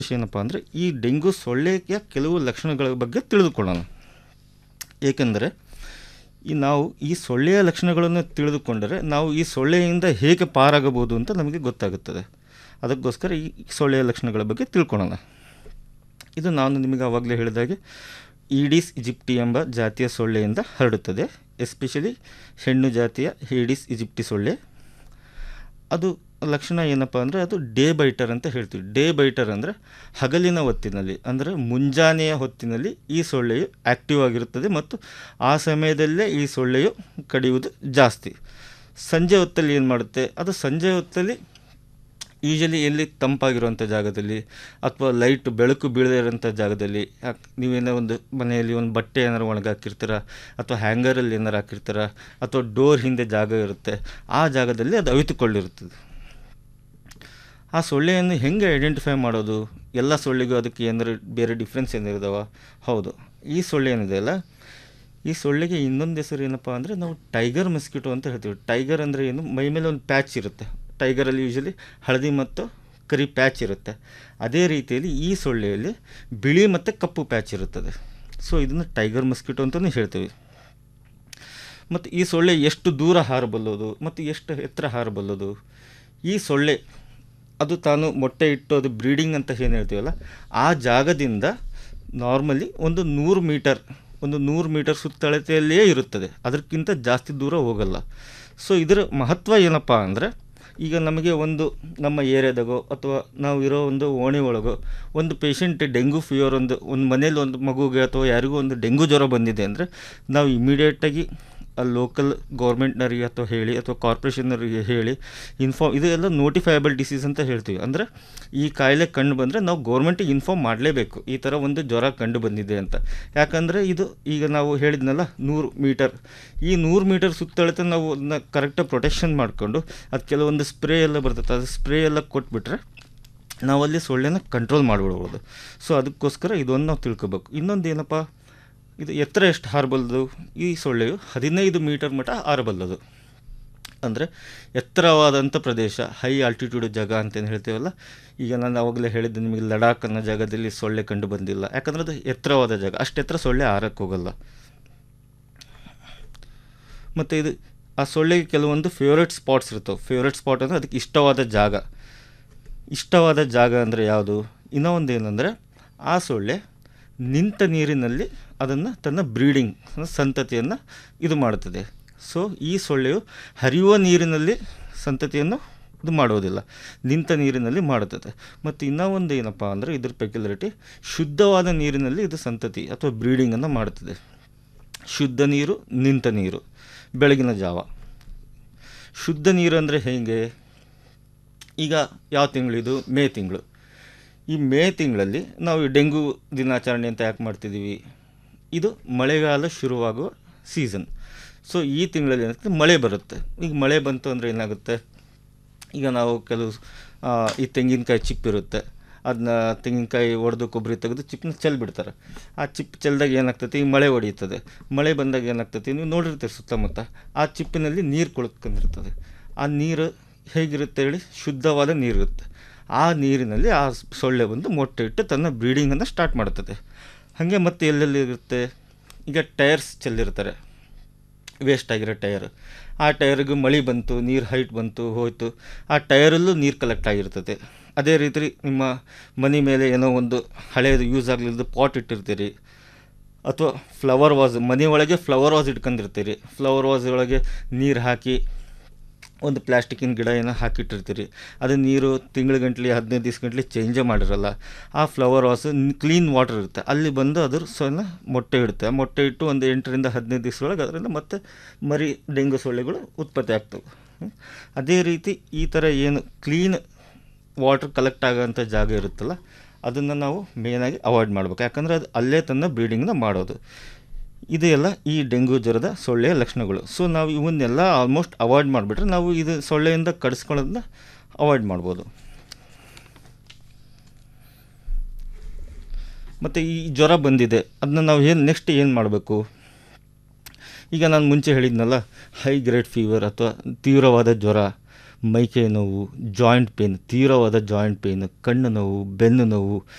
ಏನಪ್ಪ ಅಂದರೆ ಈ ಡೆಂಗು ಸೊಳ್ಳೆಯ ಕೆಲವು ಲಕ್ಷಣಗಳ ಬಗ್ಗೆ ತಿಳಿದುಕೊಳ್ಳೋಣ ಏಕೆಂದರೆ ಈ ನಾವು ಈ ಸೊಳ್ಳೆಯ ಲಕ್ಷಣಗಳನ್ನು ತಿಳಿದುಕೊಂಡರೆ ನಾವು ಈ ಸೊಳ್ಳೆಯಿಂದ ಹೇಗೆ ಪಾರಾಗಬಹುದು ಅಂತ ನಮಗೆ ಗೊತ್ತಾಗುತ್ತದೆ ಅದಕ್ಕೋಸ್ಕರ ಈ ಸೊಳ್ಳೆಯ ಲಕ್ಷಣಗಳ ಬಗ್ಗೆ ತಿಳ್ಕೊಳ್ಳೋಣ ಇದು ನಾನು ನಿಮಗೆ ಆವಾಗಲೇ ಹೇಳಿದಾಗೆ ಈಡಿಸ್ ಇಜಿಪ್ಟಿ ಎಂಬ ಜಾತಿಯ ಸೊಳ್ಳೆಯಿಂದ ಹರಡುತ್ತದೆ ಎಸ್ಪೆಷಲಿ ಹೆಣ್ಣು ಜಾತಿಯ ಈಡಿಸ್ ಇಜಿಪ್ಟಿ ಸೊಳ್ಳೆ ಅದು ಲಕ್ಷಣ ಏನಪ್ಪ ಅಂದರೆ ಅದು ಡೇ ಬೈಟರ್ ಅಂತ ಹೇಳ್ತೀವಿ ಡೇ ಬೈಟರ್ ಅಂದರೆ ಹಗಲಿನ ಹೊತ್ತಿನಲ್ಲಿ ಅಂದರೆ ಮುಂಜಾನೆಯ ಹೊತ್ತಿನಲ್ಲಿ ಈ ಸೊಳ್ಳೆಯು ಆ್ಯಕ್ಟಿವ್ ಆಗಿರುತ್ತದೆ ಮತ್ತು ಆ ಸಮಯದಲ್ಲೇ ಈ ಸೊಳ್ಳೆಯು ಕಡಿಯುವುದು ಜಾಸ್ತಿ ಸಂಜೆ ಹೊತ್ತಲ್ಲಿ ಏನು ಮಾಡುತ್ತೆ ಅದು ಸಂಜೆ ಹೊತ್ತಲ್ಲಿ ಯೂಶಲಿ ಎಲ್ಲಿ ತಂಪಾಗಿರುವಂಥ ಜಾಗದಲ್ಲಿ ಅಥವಾ ಲೈಟ್ ಬೆಳಕು ಬೀಳದೇ ಇರೋಂಥ ಜಾಗದಲ್ಲಿ ಯಾಕ್- ನೀವೇನೋ ಒಂದು ಮನೆಯಲ್ಲಿ ಒಂದು ಬಟ್ಟೆ ಏನಾರು ಒಣಗಿ ಹಾಕಿರ್ತೀರ ಅಥವಾ ಹ್ಯಾಂಗರಲ್ಲಿ ಏನಾರು ಹಾಕಿರ್ತೀರ ಅಥವಾ ಡೋರ್ ಹಿಂದೆ ಜಾಗ ಇರುತ್ತೆ ಆ ಜಾಗದಲ್ಲಿ ಅದು ಅವಿತುಕೊಂಡಿರುತ್ತದೆ ಆ ಸೊಳ್ಳೆಯನ್ನು ಹೆಂಗೆ ಐಡೆಂಟಿಫೈ ಮಾಡೋದು ಎಲ್ಲ ಸೊಳ್ಳೆಗೂ ಅದಕ್ಕೆ ಏನಾರು ಬೇರೆ ಡಿಫ್ರೆನ್ಸ್ ಏನಿದಾವ ಹೌದು ಈ ಸೊಳ್ಳೆ ಏನಿದೆ ಅಲ್ಲ ಈ ಸೊಳ್ಳೆಗೆ ಇನ್ನೊಂದು ಹೆಸರು ಏನಪ್ಪ ಅಂದರೆ ನಾವು ಟೈಗರ್ ಮಸ್ಕಿಟೋ ಅಂತ ಹೇಳ್ತೀವಿ ಟೈಗರ್ ಅಂದರೆ ಏನು ಮೈ ಮೇಲೆ ಒಂದು ಪ್ಯಾಚ್ ಇರುತ್ತೆ ಟೈಗರಲ್ಲಿ ಯೂಶಲಿ ಹಳದಿ ಮತ್ತು ಕರಿ ಪ್ಯಾಚ್ ಇರುತ್ತೆ ಅದೇ ರೀತಿಯಲ್ಲಿ ಈ ಸೊಳ್ಳೆಯಲ್ಲಿ ಬಿಳಿ ಮತ್ತು ಕಪ್ಪು ಪ್ಯಾಚ್ ಇರುತ್ತದೆ ಸೊ ಇದನ್ನು ಟೈಗರ್ ಮಸ್ಕಿಟೋ ಅಂತಲೇ ಹೇಳ್ತೀವಿ ಮತ್ತು ಈ ಸೊಳ್ಳೆ ಎಷ್ಟು ದೂರ ಹಾರಬಲ್ಲದು ಮತ್ತು ಎಷ್ಟು ಎತ್ತರ ಹಾರಬಲ್ಲದು ಈ ಸೊಳ್ಳೆ ಅದು ತಾನು ಮೊಟ್ಟೆ ಇಟ್ಟು ಅದು ಬ್ರೀಡಿಂಗ್ ಅಂತ ಏನು ಹೇಳ್ತೀವಲ್ಲ ಆ ಜಾಗದಿಂದ ನಾರ್ಮಲಿ ಒಂದು ನೂರು ಮೀಟರ್ ಒಂದು ನೂರು ಮೀಟರ್ ಸುತ್ತಳತೆಯಲ್ಲಿಯೇ ಇರುತ್ತದೆ ಅದಕ್ಕಿಂತ ಜಾಸ್ತಿ ದೂರ ಹೋಗಲ್ಲ ಸೊ ಇದರ ಮಹತ್ವ ಏನಪ್ಪ ಅಂದರೆ ಈಗ ನಮಗೆ ಒಂದು ನಮ್ಮ ಏರಿಯಾದಾಗೋ ಅಥವಾ ನಾವು ಇರೋ ಒಂದು ಓಣಿ ಒಳಗೋ ಒಂದು ಪೇಷಂಟ್ ಡೆಂಗು ಫೀವರ್ ಒಂದು ಒಂದು ಮನೇಲಿ ಒಂದು ಮಗುಗೆ ಅಥವಾ ಯಾರಿಗೂ ಒಂದು ಡೆಂಗು ಜ್ವರ ಬಂದಿದೆ ಅಂದರೆ ನಾವು ಇಮಿಡಿಯೇಟಾಗಿ ಆ ಲೋಕಲ್ ಗೌರ್ಮೆಂಟ್ನವರಿಗೆ ಅಥವಾ ಹೇಳಿ ಅಥವಾ ಕಾರ್ಪೊರೇಷನ್ನವರಿಗೆ ಹೇಳಿ ಇನ್ಫಾರ್ಮ್ ಇದು ಎಲ್ಲ ನೋಟಿಫೈಯಬಲ್ ಡಿಸೀಸ್ ಅಂತ ಹೇಳ್ತೀವಿ ಅಂದರೆ ಈ ಕಾಯಿಲೆ ಕಂಡು ಬಂದರೆ ನಾವು ಗೌರ್ಮೆಂಟಿಗೆ ಇನ್ಫಾರ್ಮ್ ಮಾಡಲೇಬೇಕು ಈ ಥರ ಒಂದು ಜ್ವರ ಕಂಡು ಬಂದಿದೆ ಅಂತ ಯಾಕಂದರೆ ಇದು ಈಗ ನಾವು ಹೇಳಿದ್ನಲ್ಲ ನೂರು ಮೀಟರ್ ಈ ನೂರು ಮೀಟರ್ ಸುತ್ತಳತೆ ನಾವು ಅದನ್ನ ಕರೆಕ್ಟಾಗಿ ಪ್ರೊಟೆಕ್ಷನ್ ಮಾಡಿಕೊಂಡು ಅದು ಕೆಲವೊಂದು ಸ್ಪ್ರೇ ಎಲ್ಲ ಬರ್ತದೆ ಅದು ಸ್ಪ್ರೇ ಎಲ್ಲ ಕೊಟ್ಬಿಟ್ರೆ ನಾವಲ್ಲಿ ಸೊಳ್ಳೆನ ಕಂಟ್ರೋಲ್ ಮಾಡಿಬಿಡ್ಬೋದು ಸೊ ಅದಕ್ಕೋಸ್ಕರ ಇದೊಂದು ನಾವು ತಿಳ್ಕೊಬೇಕು ಇನ್ನೊಂದು ಏನಪ್ಪ ಇದು ಎತ್ತರ ಎಷ್ಟು ಹಾರಬಲ್ಲದು ಈ ಸೊಳ್ಳೆಯು ಹದಿನೈದು ಮೀಟರ್ ಮಟ್ಟ ಹಾರಬಲ್ಲದು ಅಂದರೆ ಎತ್ತರವಾದಂಥ ಪ್ರದೇಶ ಹೈ ಆಲ್ಟಿಟ್ಯೂಡ್ ಜಾಗ ಅಂತೇನು ಹೇಳ್ತೀವಲ್ಲ ಈಗ ನಾನು ಆವಾಗಲೇ ಹೇಳಿದ್ದೆ ನಿಮಗೆ ಲಡಾಖ್ ಅನ್ನೋ ಜಾಗದಲ್ಲಿ ಸೊಳ್ಳೆ ಕಂಡು ಬಂದಿಲ್ಲ ಯಾಕಂದರೆ ಅದು ಎತ್ತರವಾದ ಜಾಗ ಅಷ್ಟು ಎತ್ತರ ಸೊಳ್ಳೆ ಹಾರಕ್ಕೆ ಹೋಗಲ್ಲ ಮತ್ತು ಇದು ಆ ಸೊಳ್ಳೆಗೆ ಕೆಲವೊಂದು ಫೇವ್ರೇಟ್ ಸ್ಪಾಟ್ಸ್ ಇರ್ತವೆ ಫೇವ್ರೇಟ್ ಸ್ಪಾಟ್ ಅಂದರೆ ಅದಕ್ಕೆ ಇಷ್ಟವಾದ ಜಾಗ ಇಷ್ಟವಾದ ಜಾಗ ಅಂದರೆ ಯಾವುದು ಇನ್ನೂ ಒಂದು ಏನಂದರೆ ಆ ಸೊಳ್ಳೆ ನಿಂತ ನೀರಿನಲ್ಲಿ ಅದನ್ನು ತನ್ನ ಬ್ರೀಡಿಂಗ್ ಸಂತತಿಯನ್ನು ಇದು ಮಾಡುತ್ತದೆ ಸೊ ಈ ಸೊಳ್ಳೆಯು ಹರಿಯುವ ನೀರಿನಲ್ಲಿ ಸಂತತಿಯನ್ನು ಇದು ಮಾಡೋದಿಲ್ಲ ನಿಂತ ನೀರಿನಲ್ಲಿ ಮಾಡುತ್ತದೆ ಮತ್ತು ಇನ್ನೂ ಒಂದು ಏನಪ್ಪ ಅಂದರೆ ಇದ್ರ ಪೆಕ್ಯುಲರಿಟಿ ಶುದ್ಧವಾದ ನೀರಿನಲ್ಲಿ ಇದು ಸಂತತಿ ಅಥವಾ ಬ್ರೀಡಿಂಗನ್ನು ಮಾಡುತ್ತದೆ ಶುದ್ಧ ನೀರು ನಿಂತ ನೀರು ಬೆಳಗಿನ ಜಾವ ಶುದ್ಧ ನೀರು ಅಂದರೆ ಹೇಗೆ ಈಗ ಯಾವ ತಿಂಗಳಿದು ಮೇ ತಿಂಗಳು ಈ ಮೇ ತಿಂಗಳಲ್ಲಿ ನಾವು ಈ ಡೆಂಗು ದಿನಾಚರಣೆ ಅಂತ ಯಾಕೆ ಮಾಡ್ತಿದ್ದೀವಿ ಇದು ಮಳೆಗಾಲ ಶುರುವಾಗುವ ಸೀಸನ್ ಸೊ ಈ ತಿಂಗಳಲ್ಲಿ ಏನಾಗುತ್ತೆ ಮಳೆ ಬರುತ್ತೆ ಈಗ ಮಳೆ ಬಂತು ಅಂದರೆ ಏನಾಗುತ್ತೆ ಈಗ ನಾವು ಕೆಲವು ಆ, ಈ ತೆಂಗಿನಕಾಯಿ ಚಿಪ್ ಇರುತ್ತೆ ಅದನ್ನ ತೆಂಗಿನಕಾಯಿ ಒಡೆದು ಕೊಬ್ಬರಿ ತೆಗೆದು ಚಿಪ್ಪನ್ನ ಚೆಲ್ಬಿಡ್ತಾರೆ ಆ ಚಿಪ್ ಚೆಲ್ದಾಗ ಏನಾಗ್ತೈತಿ ಈ ಮಳೆ ಹೊಡೆಯುತ್ತದೆ ಮಳೆ ಬಂದಾಗ ಏನಾಗ್ತೈತಿ ನೀವು ನೋಡಿರ್ತೀರಿ ಸುತ್ತಮುತ್ತ ಆ ಚಿಪ್ಪಿನಲ್ಲಿ ನೀರು ಕೊಳ್ಕೊಂಡಿರ್ತದೆ ಆ ನೀರು ಹೇಗಿರುತ್ತೆ ಹೇಳಿ ಶುದ್ಧವಾದ ನೀರಿರುತ್ತೆ ಆ ನೀರಿನಲ್ಲಿ ಆ ಸೊಳ್ಳೆ ಬಂದು ಮೊಟ್ಟೆ ಇಟ್ಟು ತನ್ನ ಬ್ರೀಡಿಂಗನ್ನು ಸ್ಟಾರ್ಟ್ ಮಾಡುತ್ತದೆ ಹಾಗೆ ಮತ್ತೆ ಎಲ್ಲೆಲ್ಲಿ ಇರುತ್ತೆ ಈಗ ಟೈರ್ಸ್ ಚೆಲ್ಲಿರ್ತಾರೆ ವೇಸ್ಟ್ ಆಗಿರೋ ಟೈರ್ ಆ ಟೈರ್ಗೆ ಮಳೆ ಬಂತು ನೀರು ಹೈಟ್ ಬಂತು ಹೋಯ್ತು ಆ ಟೈರಲ್ಲೂ ನೀರು ಕಲೆಕ್ಟ್ ಆಗಿರ್ತದೆ ಅದೇ ರೀತಿ ನಿಮ್ಮ ಮನೆ ಮೇಲೆ ಏನೋ ಒಂದು ಹಳೆಯದು ಯೂಸ್ ಆಗಲಿದ್ದು ಪಾಟ್ ಇಟ್ಟಿರ್ತೀರಿ ಅಥವಾ ಫ್ಲವರ್ ವಾಸ್ ಮನೆ ಒಳಗೆ ಫ್ಲವರ್ ವಾಸ್ ಇಟ್ಕೊಂಡಿರ್ತೀರಿ ಫ್ಲವರ್ ವಾಸ್ ಒಳಗೆ ನೀರು ಹಾಕಿ ಒಂದು ಪ್ಲಾಸ್ಟಿಕ್ಕಿನ ಗಿಡ ಏನೋ ಹಾಕಿಟ್ಟಿರ್ತೀರಿ ಅದು ನೀರು ತಿಂಗಳ ಗಂಟ್ಲೆ ಹದಿನೈದು ದಿವ್ಸ ಗಂಟ್ಲೆ ಚೇಂಜೇ ಮಾಡಿರಲ್ಲ ಆ ಫ್ಲವರ್ ವಾಸ್ ಕ್ಲೀನ್ ವಾಟರ್ ಇರುತ್ತೆ ಅಲ್ಲಿ ಬಂದು ಅದ್ರ ಸೊನ್ನ ಮೊಟ್ಟೆ ಇಡುತ್ತೆ ಆ ಮೊಟ್ಟೆ ಇಟ್ಟು ಒಂದು ಎಂಟರಿಂದ ಹದಿನೈದು ದಿವಸದೊಳಗೆ ಅದರಿಂದ ಮತ್ತೆ ಮರಿ ಡೆಂಗು ಸೊಳ್ಳೆಗಳು ಉತ್ಪತ್ತಿ ಆಗ್ತವೆ ಹ್ಮ್. ಅದೇ ರೀತಿ ಈ ಥರ ಏನು ಕ್ಲೀನ್ ವಾಟರ್ ಕಲೆಕ್ಟ್ ಆಗೋಂಥ ಜಾಗ ಇರುತ್ತಲ್ಲ ಅದನ್ನು ನಾವು ಮೇಯ್ನಾಗಿ ಅವಾಯ್ಡ್ ಮಾಡ್ಬೇಕು ಯಾಕಂದರೆ ಅದು ಅಲ್ಲೇ ತನ್ನ ಬ್ರೀಡಿಂಗ್ನ ಮಾಡೋದು ಇದೆಲ್ಲ ಈ ಡೆಂಗು ಜ್ವರದ ಸೊಳ್ಳೆಯ ಲಕ್ಷಣಗಳು ಸೊ ನಾವು ಇವನ್ನೆಲ್ಲ ಆಲ್ಮೋಸ್ಟ್ ಅವಾಯ್ಡ್ ಮಾಡಿಬಿಟ್ರೆ ನಾವು ಇದು ಸೊಳ್ಳೆಯಿಂದ ಕಡಿಸ್ಕೊಳ್ಳೋದನ್ನ ಅವಾಯ್ಡ್ ಮಾಡ್ಬೋದು ಮತ್ತು ಈ ಜ್ವರ ಬಂದಿದೆ ಅದನ್ನ ನಾವು ಏನು ನೆಕ್ಸ್ಟ್ ಏನು ಮಾಡಬೇಕು ಈಗ ನಾನು ಮುಂಚೆ ಹೇಳಿದ್ನಲ್ಲ ಹೈ ಗ್ರೇಡ್ ಫೀವರ್ ಅಥವಾ ತೀವ್ರವಾದ ಜ್ವರ ಮೈಕೈ ನೋವು ಜಾಯಿಂಟ್ ಪೇನ್ ತೀವ್ರವಾದ ಜಾಯಿಂಟ್ ಪೇನ್ ಕಣ್ಣು ನೋವು ಬೆನ್ನು ನೋವು